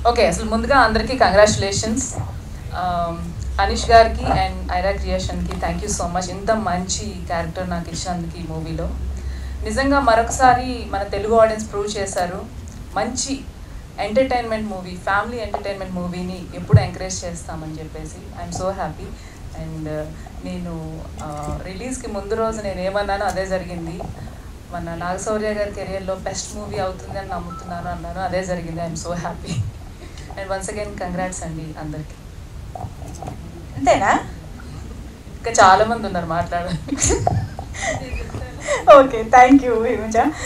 okay అసలు ముందుగా అందరికీ కంగ్రాచులేషన్స్ అనిష్ గారికి అండ్ ఐరా క్రియేషన్కి థ్యాంక్ యూ సో మచ్ ఇంత మంచి క్యారెక్టర్ నాకు ఇచ్చినందుకు ఈ మూవీలో నిజంగా మరొకసారి మన తెలుగు ఆడియన్స్ ప్రూవ్ చేశారు మంచి ఎంటర్టైన్మెంట్ మూవీ ఫ్యామిలీ ఎంటర్టైన్మెంట్ మూవీని ఎప్పుడు ఎంకరేజ్ చేస్తామని చెప్పేసి ఐఎమ్ సో హ్యాపీ అండ్ నేను రిలీజ్కి ముందు రోజు నేను ఏమన్నానో అదే జరిగింది మన నాగశౌర్య గారి కెరియర్లో బెస్ట్ మూవీ అవుతుంది అని నమ్ముతున్నాను అన్నాను అదే జరిగింది I'm so happy and once again congrats అండి అందరికి అంతేనా ఇంకా చాలా మంది ఉన్నారు మాట్లాడాలి ఓకే థ్యాంక్ యూ హిమజ